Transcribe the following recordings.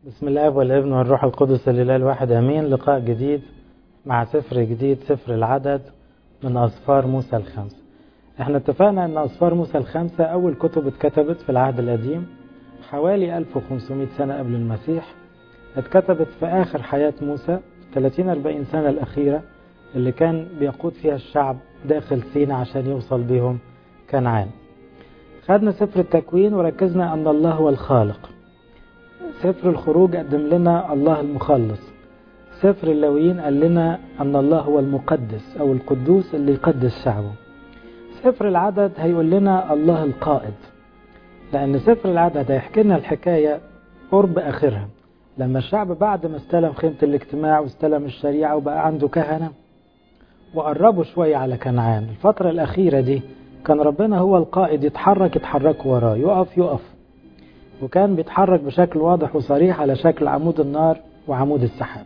بسم الله والابن والروح القدس الاله الواحد امين لقاء جديد مع سفر جديد سفر العدد من اصفار موسى الخمسه احنا اتفقنا ان اصفار موسى الخمسه اول كتب اتكتبت في العهد القديم حوالي 1500 سنه قبل المسيح اتكتبت في اخر حياه موسى 30 40 سنه الاخيره اللي كان بيقود فيها الشعب داخل سينا عشان يوصل بهم كنعان خدنا سفر التكوين وركزنا ان الله هو الخالق سفر الخروج قدم لنا الله المخلص سفر اللويين قال لنا أن الله هو المقدس أو القدوس اللي يقدس شعبه سفر العدد هيقول لنا الله القائد لأن سفر العدد هيحكي لنا الحكاية قرب آخرها لما الشعب بعد ما استلم خيمة الاجتماع واستلم الشريعة وبقى عنده كهنة وقربوا شوية على كنعان الفترة الأخيرة دي كان ربنا هو القائد يتحرك يتحركوا وراه يقف يقف وكان بيتحرك بشكل واضح وصريح على شكل عمود النار وعمود السحاب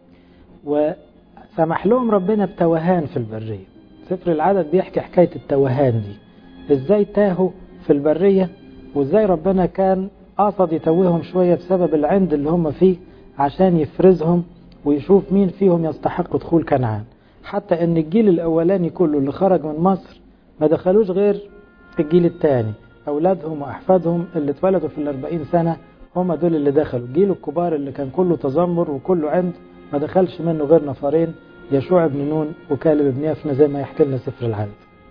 وسمح لهم ربنا بتوهان في البرية سفر العدد بيحكي حكاية التوهان دي ازاي تاهوا في البرية وازاي ربنا كان قصد يتوههم شوية بسبب العند اللي هم فيه عشان يفرزهم ويشوف مين فيهم يستحق دخول كنعان حتى ان الجيل الاولاني كله اللي خرج من مصر ما دخلوش غير الجيل الثاني أولادهم وأحفادهم اللي اتولدوا في الأربعين سنة هم دول اللي دخلوا جيل الكبار اللي كان كله تذمر وكله عند ما دخلش منه غير نفرين يشوع بن نون وكالب بن يفنى زي ما يحكي لنا سفر العدد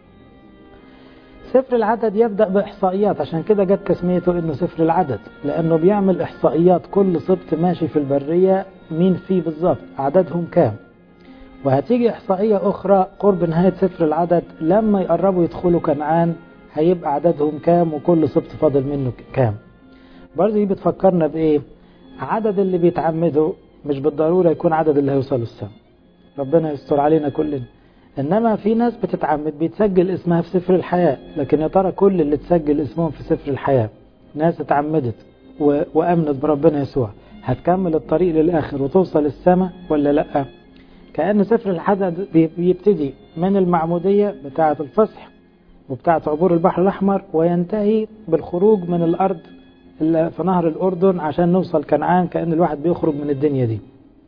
سفر العدد يبدأ بإحصائيات عشان كده جت تسميته إنه سفر العدد لأنه بيعمل إحصائيات كل سبط ماشي في البرية مين فيه بالظبط عددهم كام وهتيجي إحصائية أخرى قرب نهاية سفر العدد لما يقربوا يدخلوا كنعان هيبقى عددهم كام وكل سبط فاضل منه كام برضه دي بتفكرنا بايه عدد اللي بيتعمدوا مش بالضروره يكون عدد اللي هيوصلوا السما ربنا يستر علينا كلنا انما في ناس بتتعمد بيتسجل اسمها في سفر الحياه لكن يا ترى كل اللي تسجل اسمهم في سفر الحياه ناس اتعمدت و... وامنت بربنا يسوع هتكمل الطريق للاخر وتوصل السما ولا لا كأن سفر الحدد بيبتدي من المعمودية بتاعة الفصح وبتاعة عبور البحر الأحمر وينتهي بالخروج من الأرض في نهر الأردن عشان نوصل كنعان كأن الواحد بيخرج من الدنيا دي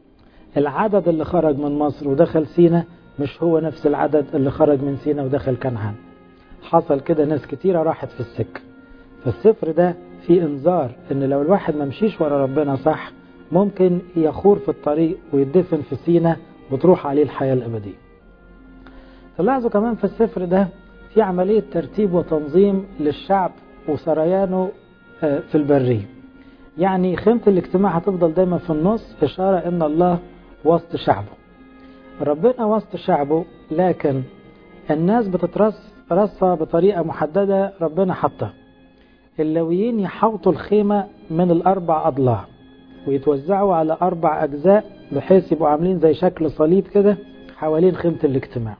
العدد اللي خرج من مصر ودخل سينا مش هو نفس العدد اللي خرج من سينا ودخل كنعان حصل كده ناس كتيرة راحت في السكة فالسفر ده فيه انذار ان لو الواحد ما مشيش ورا ربنا صح ممكن يخور في الطريق ويدفن في سينا وتروح عليه الحياة الأبدية تلاحظوا كمان في السفر ده في عملية ترتيب وتنظيم للشعب وسريانه في البرية يعني خيمة الاجتماع هتفضل دايما في النص إشارة إن الله وسط شعبه ربنا وسط شعبه لكن الناس بتترص رصة بطريقة محددة ربنا حطها اللويين يحوطوا الخيمة من الأربع أضلاع ويتوزعوا على أربع أجزاء بحيث يبقوا عاملين زي شكل صليب كده حوالين خيمة الاجتماع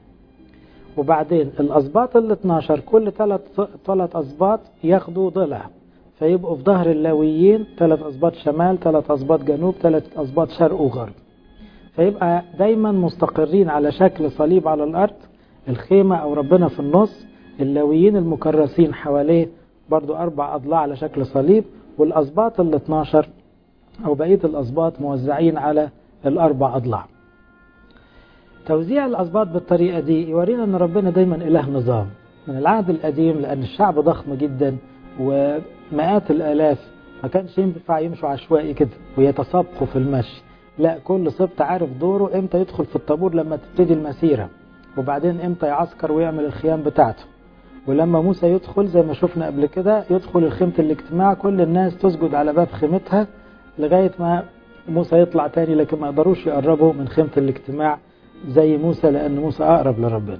وبعدين الأسباط ال 12 كل ثلاث ثلاث أسباط ياخدوا ضلع فيبقوا في ظهر اللاويين ثلاث أسباط شمال ثلاث أسباط جنوب ثلاث أسباط شرق وغرب فيبقى دايما مستقرين على شكل صليب على الأرض الخيمة أو ربنا في النص اللاويين المكرسين حواليه برضو أربع أضلاع على شكل صليب والأسباط ال 12 أو بقية الأسباط موزعين على الأربع أضلاع توزيع الأسباط بالطريقة دي يورينا أن ربنا دايما إله نظام من العهد القديم لأن الشعب ضخم جدا ومئات الآلاف ما كانش ينفع يمشوا عشوائي كده ويتسابقوا في المشي لا كل سبط عارف دوره امتى يدخل في الطابور لما تبتدي المسيرة وبعدين امتى يعسكر ويعمل الخيام بتاعته ولما موسى يدخل زي ما شفنا قبل كده يدخل الخيمة الاجتماع كل الناس تسجد على باب خيمتها لغاية ما موسى يطلع تاني لكن ما يقدروش يقربوا من خيمة الاجتماع زي موسى لأن موسى أقرب لربنا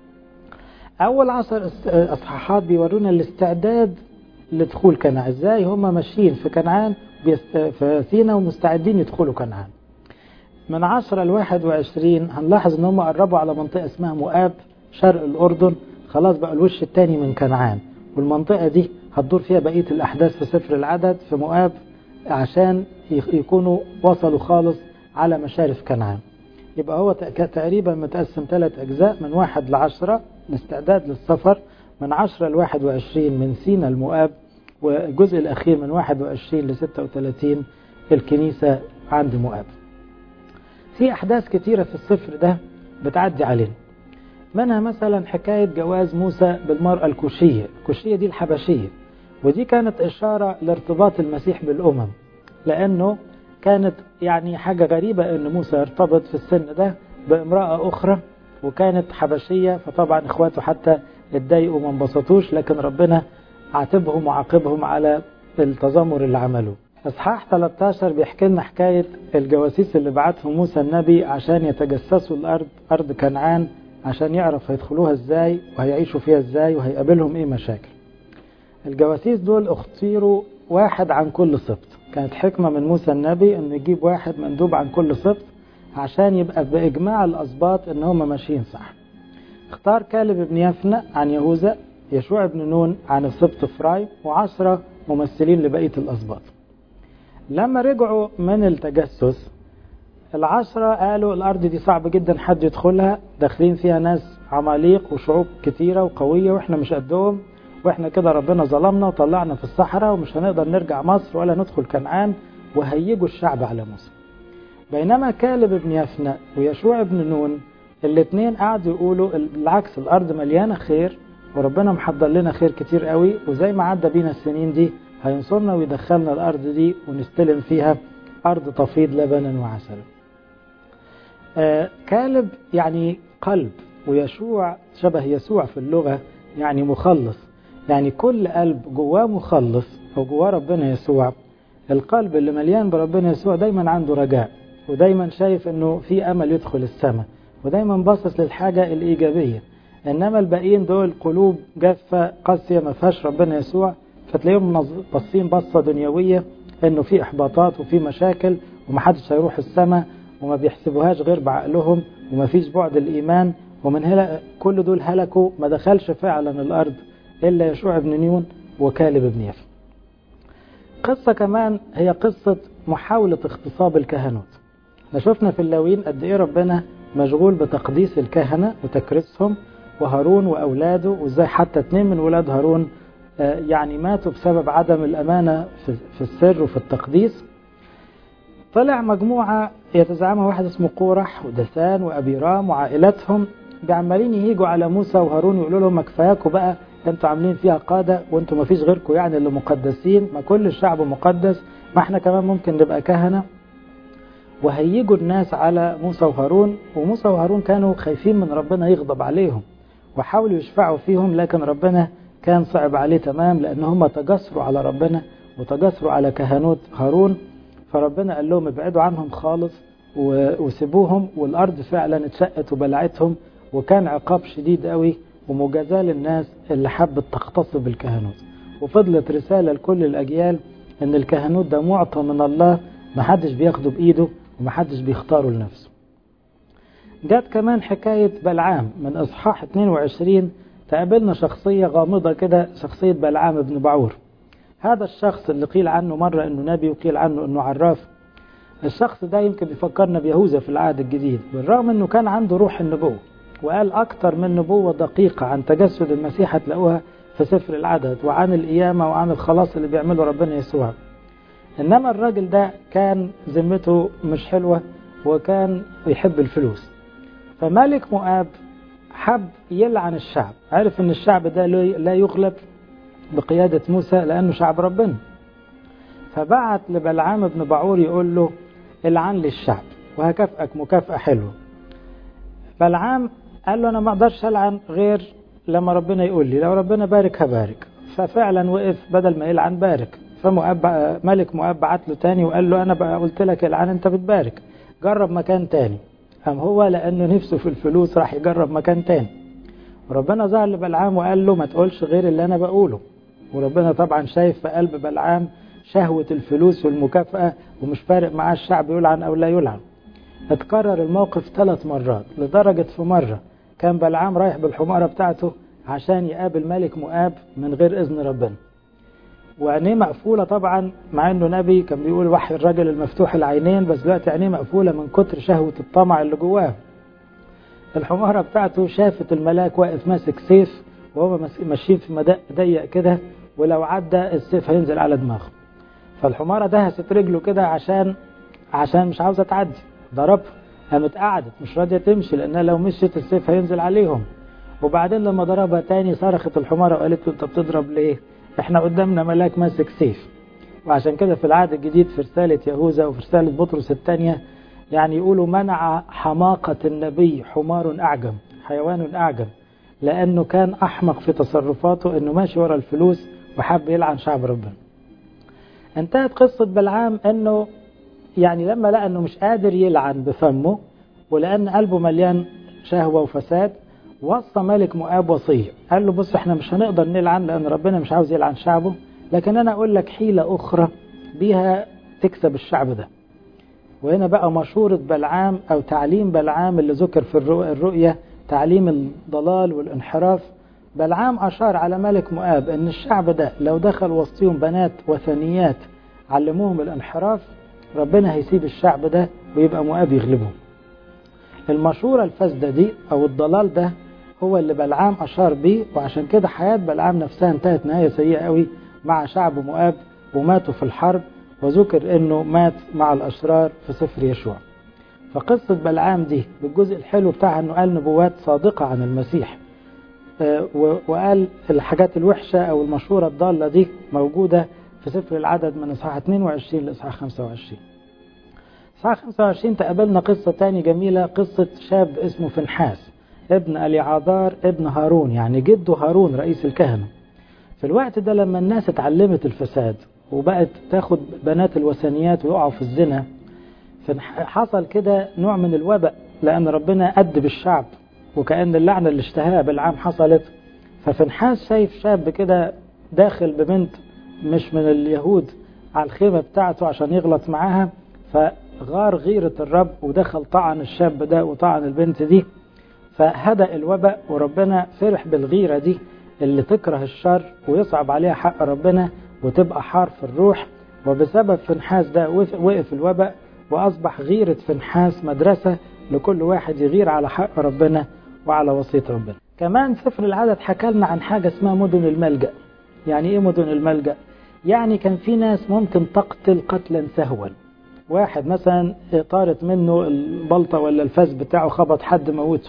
أول عشر أصحاحات بيورونا الاستعداد لدخول كنعان ازاي هم ماشيين في كنعان في سينا ومستعدين يدخلوا كنعان من عشرة لواحد وعشرين هنلاحظ ان هم قربوا على منطقة اسمها مؤاب شرق الأردن خلاص بقى الوش التاني من كنعان والمنطقة دي هتدور فيها بقية الأحداث في سفر العدد في مؤاب عشان يكونوا وصلوا خالص على مشارف كنعان يبقى هو تقريبا متقسم ثلاث أجزاء من واحد لعشرة الاستعداد للسفر من عشرة لواحد وعشرين من سينا المؤاب والجزء الأخير من واحد وعشرين لستة وثلاثين الكنيسة عند مؤاب في أحداث كتيرة في السفر ده بتعدي علينا منها مثلا حكاية جواز موسى بالمرأة الكوشية الكوشية دي الحبشية ودي كانت إشارة لارتباط المسيح بالأمم لأنه كانت يعني حاجة غريبة أن موسى يرتبط في السن ده بامرأة أخرى وكانت حبشية فطبعا إخواته حتى اتضايقوا وما انبسطوش لكن ربنا عاتبهم وعاقبهم على التذمر اللي عملوه اصحاح 13 بيحكي لنا حكايه الجواسيس اللي بعتهم موسى النبي عشان يتجسسوا الارض ارض كنعان عشان يعرف هيدخلوها ازاي وهيعيشوا فيها ازاي وهيقابلهم ايه مشاكل الجواسيس دول اختيروا واحد عن كل سبط كانت حكمة من موسى النبي انه يجيب واحد مندوب عن كل سبط عشان يبقى بإجماع الأسباط ان هم ماشيين صح اختار كالب بن يفنى عن يهوذا يشوع بن نون عن السبط فراي وعشرة ممثلين لبقية الأسباط لما رجعوا من التجسس العشرة قالوا الأرض دي صعب جدا حد يدخلها داخلين فيها ناس عماليق وشعوب كتيرة وقوية وإحنا مش قدهم وإحنا كده ربنا ظلمنا وطلعنا في الصحراء ومش هنقدر نرجع مصر ولا ندخل كنعان وهيجوا الشعب على موسى بينما كالب بن يفنى ويشوع بن نون الاثنين قعدوا يقولوا بالعكس الأرض مليانة خير وربنا محضر لنا خير كتير قوي وزي ما عدى بينا السنين دي هينصرنا ويدخلنا الأرض دي ونستلم فيها أرض تفيض لبنا وعسلا آه كالب يعني قلب ويشوع شبه يسوع في اللغة يعني مخلص يعني كل قلب جواه مخلص أو جواه ربنا يسوع القلب اللي مليان بربنا يسوع دايما عنده رجاء ودايما شايف انه في امل يدخل السماء ودايما باصص للحاجة الايجابية انما الباقيين دول قلوب جافة قاسية ما فيهاش ربنا يسوع فتلاقيهم باصين بصة دنيوية انه في احباطات وفي مشاكل ومحدش هيروح السماء وما بيحسبوهاش غير بعقلهم وما فيش بعد الايمان ومن هنا كل دول هلكوا ما دخلش فعلا الارض الا يشوع بن نيون وكالب بن يفن قصة كمان هي قصة محاولة اغتصاب الكهنوت احنا شفنا في اللاويين قد ايه ربنا مشغول بتقديس الكهنة وتكريسهم وهارون وأولاده وازاي حتى اتنين من ولاد هارون يعني ماتوا بسبب عدم الأمانة في السر وفي التقديس طلع مجموعة يتزعمها واحد اسمه قورح ودسان وأبيرام وعائلتهم عمالين يهيجوا على موسى وهارون يقولوا لهم ما كفاياكوا بقى انتوا عاملين فيها قادة وانتوا ما فيش غيركم يعني اللي مقدسين ما كل الشعب مقدس ما احنا كمان ممكن نبقى كهنة وهيجوا الناس على موسى وهارون وموسى وهارون كانوا خايفين من ربنا يغضب عليهم وحاولوا يشفعوا فيهم لكن ربنا كان صعب عليه تمام لأن هم تجسروا على ربنا وتجسروا على كهنوت هارون فربنا قال لهم ابعدوا عنهم خالص وسيبوهم والأرض فعلا اتشقت وبلعتهم وكان عقاب شديد قوي ومجازاة للناس اللي حبت تغتصب الكهنوت وفضلت رسالة لكل الأجيال ان الكهنوت ده معطى من الله محدش بياخده بإيده ومحدش بيختاره لنفسه جت كمان حكاية بلعام من إصحاح 22 تقابلنا شخصية غامضة كده شخصية بلعام بن بعور هذا الشخص اللي قيل عنه مرة انه نبي وقيل عنه انه عراف الشخص ده يمكن بيفكرنا بيهوذا في العهد الجديد بالرغم انه كان عنده روح النبوة وقال اكتر من نبوة دقيقة عن تجسد المسيح هتلاقوها في سفر العدد وعن القيامة وعن الخلاص اللي بيعمله ربنا يسوع انما الراجل ده كان ذمته مش حلوة وكان يحب الفلوس فملك مؤاب حب يلعن الشعب عرف ان الشعب ده لا يغلب بقيادة موسى لأنه شعب ربنا فبعت لبلعام بن بعور يقول له العن لي الشعب وهكافئك مكافأة حلوة بلعام قال له أنا ما أقدرش ألعن غير لما ربنا يقول لي لو ربنا بارك هبارك ففعلا وقف بدل ما يلعن بارك فمؤاب ملك مؤاب بعت له تاني وقال له أنا بقى قلت لك العن أنت بتبارك جرب مكان تاني أم هو لأنه نفسه في الفلوس راح يجرب مكان تاني وربنا ظهر لبلعام وقال له ما تقولش غير اللي أنا بقوله وربنا طبعا شايف في قلب بلعام شهوة الفلوس والمكافأة ومش فارق معاه الشعب يلعن أو لا يلعن اتكرر الموقف ثلاث مرات لدرجة في مرة كان بلعام رايح بالحمارة بتاعته عشان يقابل ملك مؤاب من غير إذن ربنا وعينيه مقفولة طبعا مع انه نبي كان بيقول وحي الرجل المفتوح العينين بس دلوقتي عينيه مقفولة من كتر شهوة الطمع اللي جواه الحمارة بتاعته شافت الملاك واقف ماسك سيف وهو ماشيين في مدق ضيق كده ولو عدى السيف هينزل على دماغه فالحمارة دهست رجله كده عشان عشان مش عاوزة تعدي ضربها قامت قعدت مش راضية تمشي لأنها لو مشيت السيف هينزل عليهم وبعدين لما ضربها تاني صرخت الحمارة وقالت له انت بتضرب ليه احنا قدامنا ملاك ماسك سيف وعشان كده في العهد الجديد في رسالة يهوذا وفي رسالة بطرس الثانية يعني يقولوا منع حماقة النبي حمار أعجم حيوان أعجم لأنه كان أحمق في تصرفاته أنه ماشي ورا الفلوس وحب يلعن شعب ربنا انتهت قصة بلعام أنه يعني لما لقى أنه مش قادر يلعن بفمه ولأن قلبه مليان شهوة وفساد وصى ملك مؤاب وصية قال له بص احنا مش هنقدر نلعن لأن ربنا مش عاوز يلعن شعبه لكن أنا أقول لك حيلة أخرى بيها تكسب الشعب ده وهنا بقى مشورة بلعام أو تعليم بلعام اللي ذكر في الرؤية تعليم الضلال والانحراف بلعام أشار على ملك مؤاب أن الشعب ده لو دخل وسطهم بنات وثنيات علموهم الانحراف ربنا هيسيب الشعب ده ويبقى مؤاب يغلبهم المشورة الفاسدة دي أو الضلال ده هو اللي بلعام أشار بيه وعشان كده حياة بلعام نفسها انتهت نهاية سيئة قوي مع شعب مؤاب وماتوا في الحرب وذكر انه مات مع الاشرار في سفر يشوع فقصة بلعام دي بالجزء الحلو بتاعها انه قال نبوات صادقة عن المسيح وقال الحاجات الوحشة او المشهورة الضالة دي موجودة في سفر العدد من اصحاح 22 لاصحاح 25 اصحاح 25 تقابلنا قصة تاني جميلة قصة شاب اسمه فنحاس ابن اليعاذار ابن هارون يعني جده هارون رئيس الكهنة في الوقت ده لما الناس اتعلمت الفساد وبقت تاخد بنات الوثنيات ويقعوا في الزنا فحصل كده نوع من الوباء لأن ربنا أدب الشعب وكأن اللعنة اللي اشتهاها بالعام حصلت ففنحاس شايف شاب كده داخل ببنت مش من اليهود على الخيمة بتاعته عشان يغلط معاها فغار غيرة الرب ودخل طعن الشاب ده وطعن البنت دي فهدأ الوباء وربنا فرح بالغيرة دي اللي تكره الشر ويصعب عليها حق ربنا وتبقى حار في الروح وبسبب فنحاس ده وقف الوباء وأصبح غيرة فنحاس مدرسة لكل واحد يغير على حق ربنا وعلى وصية ربنا كمان سفر العدد حكى لنا عن حاجة اسمها مدن الملجأ يعني ايه مدن الملجأ يعني كان في ناس ممكن تقتل قتلا سهوا واحد مثلا طارت منه البلطة ولا الفاس بتاعه خبط حد موته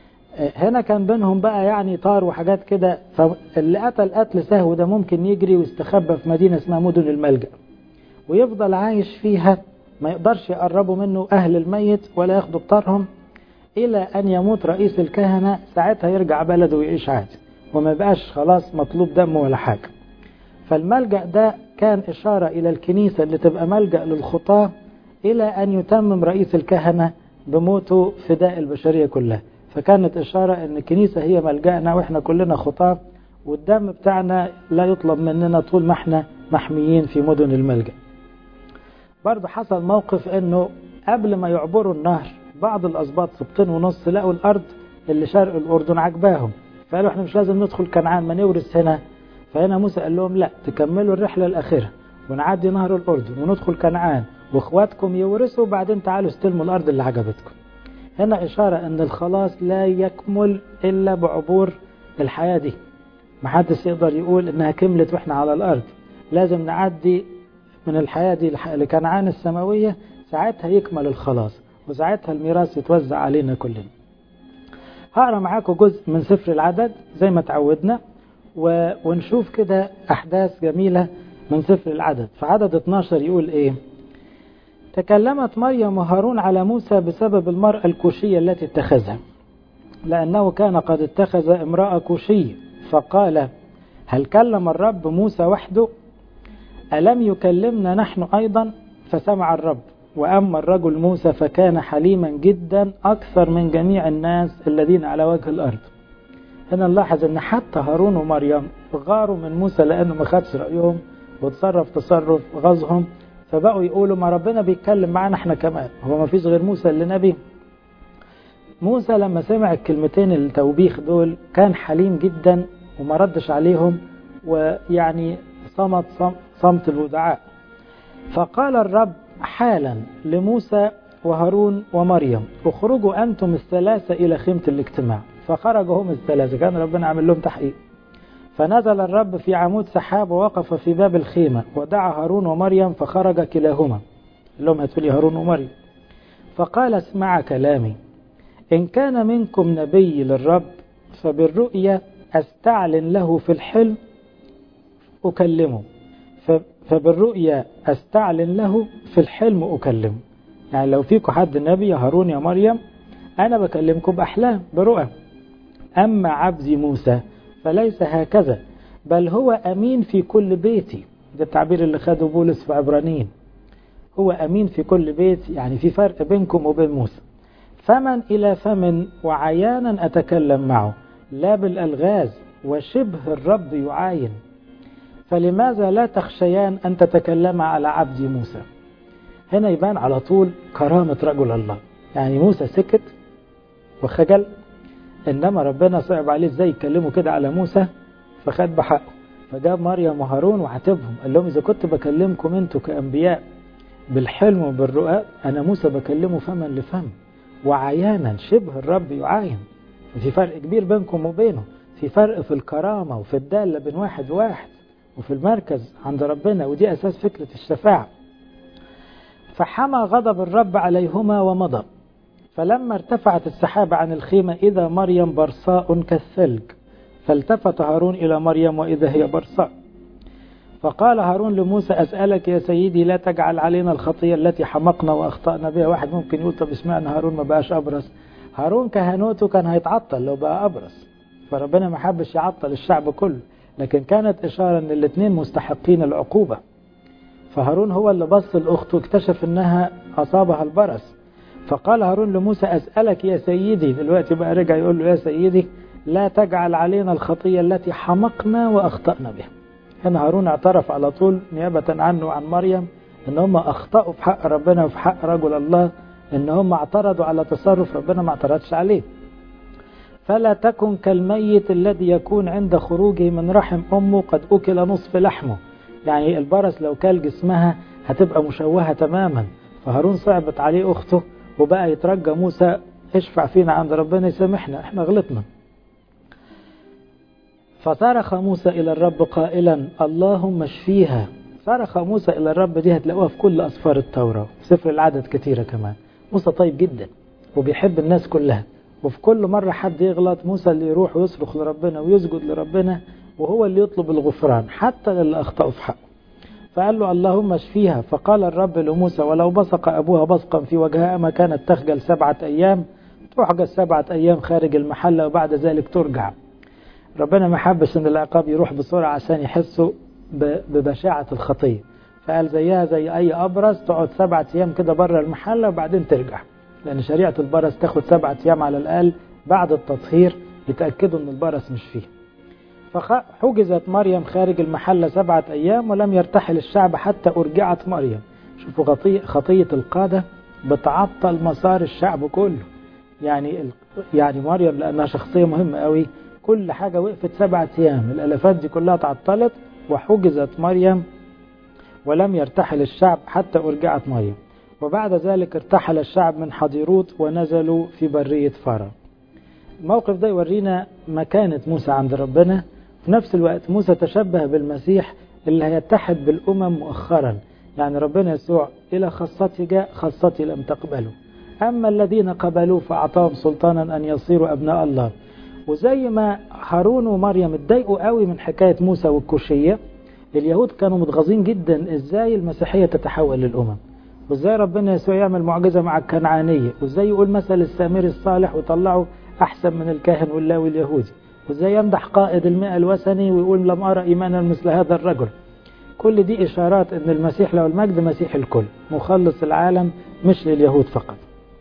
هنا كان بينهم بقى يعني طار وحاجات كده فاللي قتل قتل سهو ده ممكن يجري ويستخبى في مدينة اسمها مدن الملجأ ويفضل عايش فيها ما يقدرش يقربوا منه أهل الميت ولا ياخدوا بطارهم إلى أن يموت رئيس الكهنة ساعتها يرجع بلده ويعيش عادي وما بقاش خلاص مطلوب دم ولا حاجة فالملجأ ده كان إشارة إلى الكنيسة اللي تبقى ملجأ للخطاة إلى أن يتمم رئيس الكهنة بموته فداء البشرية كلها فكانت إشارة أن الكنيسة هي ملجأنا وإحنا كلنا خطاة والدم بتاعنا لا يطلب مننا طول ما احنا محميين في مدن الملجأ برضه حصل موقف أنه قبل ما يعبروا النهر بعض الأسباط سبطين ونص لقوا الأرض اللي شرق الأردن عجباهم فقالوا احنا مش لازم ندخل كنعان ما نورث هنا فهنا موسى قال لهم لا تكملوا الرحلة الأخيرة ونعدي نهر الأردن وندخل كنعان واخواتكم يورثوا وبعدين تعالوا استلموا الأرض اللي عجبتكم هنا إشارة أن الخلاص لا يكمل إلا بعبور الحياة دي محدش يقدر يقول إنها كملت وإحنا على الأرض لازم نعدي من الحياة دي لكنعان السماوية ساعتها يكمل الخلاص وساعتها الميراث يتوزع علينا كلنا هقرا معاكم جزء من سفر العدد زي ما تعودنا و... ونشوف كده أحداث جميلة من سفر العدد في عدد 12 يقول إيه تكلمت مريم وهارون على موسى بسبب المرأة الكوشية التي اتخذها لأنه كان قد اتخذ امرأة كوشية فقال هل كلم الرب موسى وحده ألم يكلمنا نحن أيضا فسمع الرب وأما الرجل موسى فكان حليما جدا أكثر من جميع الناس الذين على وجه الأرض هنا نلاحظ أن حتى هارون ومريم غاروا من موسى لأنه ما خدش رأيهم وتصرف تصرف غزهم فبقوا يقولوا ما ربنا بيتكلم معانا احنا كمان هو ما فيش غير موسى اللي نبي موسى لما سمع الكلمتين التوبيخ دول كان حليم جدا وما ردش عليهم ويعني صمت صمت الودعاء فقال الرب حالا لموسى وهارون ومريم اخرجوا أنتم الثلاثة إلى خيمة الاجتماع فخرجوا هم الثلاثة كان ربنا عامل لهم تحقيق فنزل الرب في عمود سحاب ووقف في باب الخيمة ودعا هارون ومريم فخرج كلاهما لهم هاتوا لي هارون ومريم فقال اسمع كلامي إن كان منكم نبي للرب فبالرؤيا أستعلن له في الحلم أكلمه فبالرؤيا أستعلن له في الحلم أكلمه يعني لو فيكم حد نبي يا هارون يا مريم أنا بكلمكم بأحلام برؤى أما عبدي موسى فليس هكذا بل هو أمين في كل بيتي ده التعبير اللي خده بولس في عبرانيين هو أمين في كل بيت يعني في فرق بينكم وبين موسى فمن إلى فم وعيانا أتكلم معه لا بالألغاز وشبه الرب يعاين فلماذا لا تخشيان أن تتكلم على عبد موسى هنا يبان على طول كرامة رجل الله يعني موسى سكت وخجل إنما ربنا صعب عليه إزاي يكلموا كده على موسى فخد بحقه فجاب مريم وهارون وعاتبهم قال لهم إذا كنت بكلمكم أنتوا كأنبياء بالحلم وبالرؤى أنا موسى بكلمه فما لفم وعيانا شبه الرب يعاين في فرق كبير بينكم وبينه في فرق في الكرامة وفي الدالة بين واحد وواحد وفي المركز عند ربنا ودي أساس فكرة الشفاعة فحمى غضب الرب عليهما ومضى فلما ارتفعت السحابة عن الخيمة إذا مريم برصاء كالثلج فالتفت هارون إلى مريم وإذا هي برصاء فقال هارون لموسى أسألك يا سيدي لا تجعل علينا الخطية التي حمقنا وأخطأنا بها واحد ممكن يقول طب اسمعنا هارون ما بقاش أبرص هارون كهنوته كان هيتعطل لو بقى أبرص فربنا ما حبش يعطل الشعب كله لكن كانت إشارة أن الاثنين مستحقين العقوبة فهارون هو اللي بص لأخته واكتشف أنها أصابها البرص فقال هارون لموسى أسألك يا سيدي دلوقتي بقى رجع يقول له يا سيدي لا تجعل علينا الخطية التي حمقنا وأخطأنا بها هنا هارون اعترف على طول نيابة عنه وعن مريم ان هم اخطأوا في حق ربنا وفي حق رجل الله ان هم اعترضوا على تصرف ربنا ما اعترضش عليه فلا تكن كالميت الذي يكون عند خروجه من رحم امه قد اكل نصف لحمه يعني البرص لو كل جسمها هتبقى مشوهة تماما فهارون صعبت عليه اخته وبقى يترجى موسى اشفع فينا عند ربنا يسامحنا احنا غلطنا فصرخ موسى إلى الرب قائلا اللهم اشفيها صرخ موسى إلى الرب دي هتلاقوها في كل أسفار التوراة في سفر العدد كثيرة كمان موسى طيب جدا وبيحب الناس كلها وفي كل مرة حد يغلط موسى اللي يروح ويصرخ لربنا ويسجد لربنا وهو اللي يطلب الغفران حتى للي أخطأوا في حقه فقال له اللهم اشفيها فقال الرب لموسى ولو بصق أبوها بصقا في وجهها ما كانت تخجل سبعة أيام تحجز سبعة أيام خارج المحلة وبعد ذلك ترجع ربنا ما حبش ان العقاب يروح بسرعة عشان يحسوا ببشاعة الخطية فقال زيها زي اي ابرص تقعد سبعة ايام كده بره المحلة وبعدين ترجع لان شريعة البرص تاخد سبعة ايام على الاقل بعد التطهير يتأكدوا ان البرص مش فيه فحجزت مريم خارج المحلة سبعة ايام ولم يرتحل الشعب حتى ارجعت مريم شوفوا خطية, خطية القادة بتعطل مسار الشعب كله يعني يعني مريم لانها شخصية مهمة قوي كل حاجة وقفت سبعة أيام الألفات دي كلها تعطلت وحجزت مريم ولم يرتحل الشعب حتى أرجعت مريم وبعد ذلك ارتحل الشعب من حضيروت ونزلوا في برية فرا الموقف ده يورينا مكانة موسى عند ربنا في نفس الوقت موسى تشبه بالمسيح اللي هيتحد بالأمم مؤخرا يعني ربنا يسوع إلى خاصتي جاء خاصتي لم تقبله أما الذين قبلوه فأعطاهم سلطانا أن يصيروا أبناء الله وزي ما هارون ومريم اتضايقوا قوي من حكاية موسى والكوشية اليهود كانوا متغاظين جدا ازاي المسيحية تتحول للأمم وازاي ربنا يسوع يعمل معجزة مع الكنعانية وازاي يقول مثل السامري الصالح ويطلعه أحسن من الكاهن واللاوي اليهودي وازاي يمدح قائد المئة الوثني ويقول لم أرى إيمانا مثل هذا الرجل كل دي إشارات أن المسيح له المجد مسيح الكل مخلص العالم مش لليهود فقط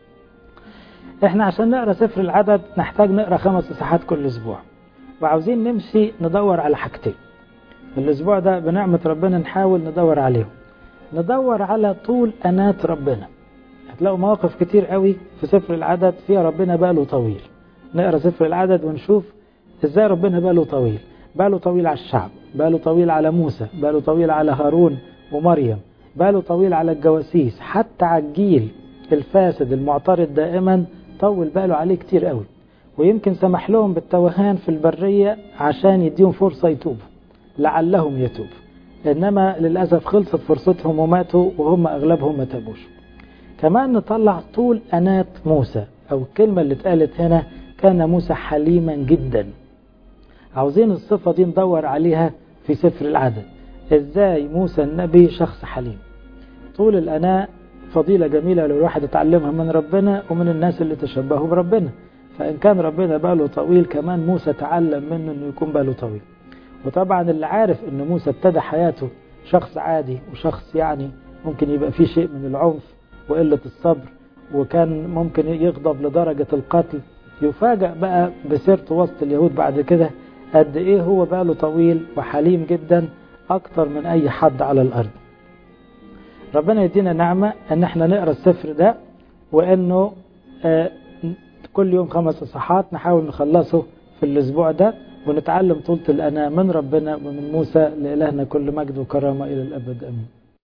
احنا عشان نقرا سفر العدد نحتاج نقرا خمس اصحاحات كل اسبوع وعاوزين نمشي ندور على حاجتين الاسبوع ده بنعمة ربنا نحاول ندور عليهم ندور على طول انات ربنا هتلاقوا مواقف كتير قوي في سفر العدد فيها ربنا باله طويل نقرا سفر العدد ونشوف ازاي ربنا باله طويل باله طويل على الشعب باله طويل على موسى باله طويل على هارون ومريم باله طويل على الجواسيس حتى على الجيل الفاسد المعترض دائما طول باله عليه كتير قوي ويمكن سمح لهم بالتوهان في البرية عشان يديهم فرصة يتوبوا لعلهم يتوب إنما للأسف خلصت فرصتهم وماتوا وهم أغلبهم ما تابوش كمان نطلع طول أنات موسى أو الكلمة اللي اتقالت هنا كان موسى حليما جدا عاوزين الصفة دي ندور عليها في سفر العدد ازاي موسى النبي شخص حليم طول الأناء فضيلة جميلة لو الواحد يتعلمها من ربنا ومن الناس اللي تشبهوا بربنا فإن كان ربنا باله طويل كمان موسى تعلم منه أنه يكون باله طويل وطبعا اللي عارف أن موسى ابتدى حياته شخص عادي وشخص يعني ممكن يبقى فيه شيء من العنف وقلة الصبر وكان ممكن يغضب لدرجة القتل يفاجأ بقى بسيرته وسط اليهود بعد كده قد ايه هو باله طويل وحليم جدا اكتر من اي حد على الارض ربنا يدينا نعمة ان احنا نقرأ السفر ده وانه آه كل يوم خمس اصحاحات نحاول نخلصه في الاسبوع ده ونتعلم طولة الأناة من ربنا ومن موسى لإلهنا كل مجد وكرامة إلى الأبد أمين